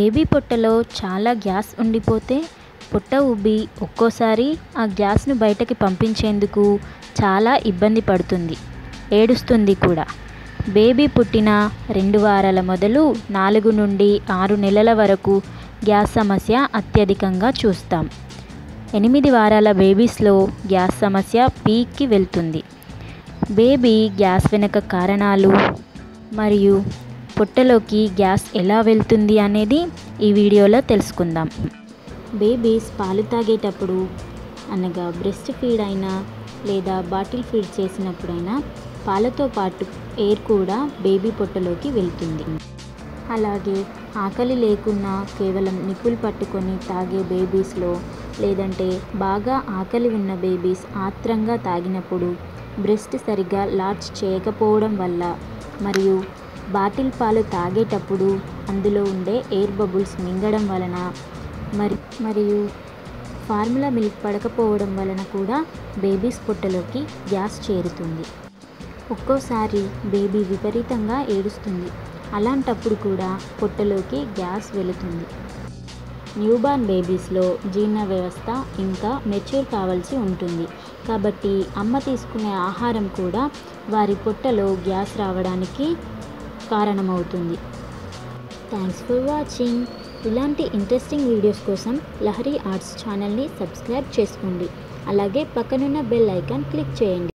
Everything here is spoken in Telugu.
బేబీ పొట్టలో చాలా గ్యాస్ ఉండిపోతే పొట్ట ఉబ్బి ఒక్కోసారి ఆ గ్యాస్ను బయటకి పంపించేందుకు చాలా ఇబ్బంది పడుతుంది ఏడుస్తుంది కూడా బేబీ పుట్టిన రెండు వారాల మొదలు నాలుగు నుండి ఆరు నెలల వరకు గ్యాస్ సమస్య అత్యధికంగా చూస్తాం ఎనిమిది వారాల బేబీస్లో గ్యాస్ సమస్య పీక్కి వెళ్తుంది బేబీ గ్యాస్ వెనుక కారణాలు మరియు పొట్టలోకి గ్యాస్ ఎలా వెళ్తుంది అనేది ఈ వీడియోలో తెలుసుకుందాం బేబీస్ పాలు తాగేటప్పుడు అనగా బ్రెస్ట్ ఫీడ్ అయినా లేదా బాటిల్ ఫీడ్ చేసినప్పుడైనా పాలతో పాటు ఎయిర్ కూడా బేబీ పొట్టలోకి వెళ్తుంది అలాగే ఆకలి లేకున్నా కేవలం నిప్పులు పట్టుకొని తాగే బేబీస్లో లేదంటే బాగా ఆకలి ఉన్న బేబీస్ ఆత్రంగా తాగినప్పుడు బ్రెస్ట్ సరిగ్గా లార్జ్ చేయకపోవడం వల్ల మరియు బాటిల్ పాలు తాగేటప్పుడు అందులో ఉండే ఎయిర్ బబుల్స్ మింగడం వలన మరి మరియు ఫార్ములా మిల్క్ పడకపోవడం వలన కూడా బేబీస్ పొట్టలోకి గ్యాస్ చేరుతుంది ఒక్కోసారి బేబీ విపరీతంగా ఏడుస్తుంది అలాంటప్పుడు కూడా పొట్టలోకి గ్యాస్ వెళుతుంది న్యూబార్న్ బేబీస్లో జీర్ణ వ్యవస్థ ఇంకా మెచ్యూర్ కావాల్సి ఉంటుంది కాబట్టి అమ్మ తీసుకునే ఆహారం కూడా వారి పొట్టలో గ్యాస్ రావడానికి కారణమవుతుంది థ్యాంక్స్ ఫర్ వాచింగ్ ఇలాంటి ఇంట్రెస్టింగ్ వీడియోస్ కోసం లహరి ఆర్ట్స్ ఛానల్ని సబ్స్క్రైబ్ చేసుకోండి అలాగే పక్కనున్న బెల్ ఐకాన్ క్లిక్ చేయండి